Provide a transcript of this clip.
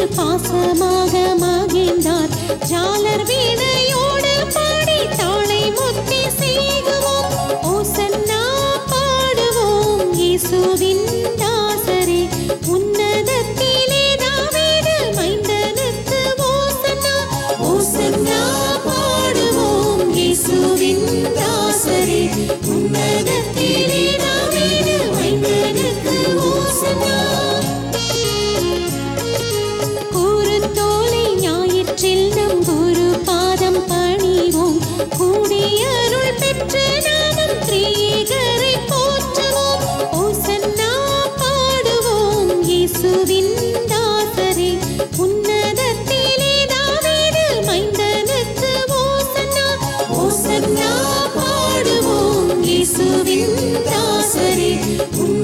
பாசமாக மகிழ்ந்தார் ஜாலர் வீணையோடு பாடி தாளை முத்தி செய்குவோம் ஓசன்னா பாடுவோம் இயேசுவின் தாசரே உன்னதத்திலே தாவீது மைந்தனுக்கு ஓசன்னா ஓசன்னா பாடுவோம் இயேசுவின் தாசரே உன்னதத்திலே தாவீது மைந்தனுக்கு ஓசன்னா கூறுத்தோலை ஞாயிற்றில் நம் குரு பாதம் பணிவோம் கூடியருள் பெற்ற நாமம் திரியேகரை போற்றுவோம் ஓசன்னா பாடுவோம் இயேசுவின் தாசரே உன்னதத்திலே தாவீது மைந்தனுக்கு ஓசன்னா ஓசன்னா பாடுவோம் இயேசுவின் தாசரே உன்னதத்திலே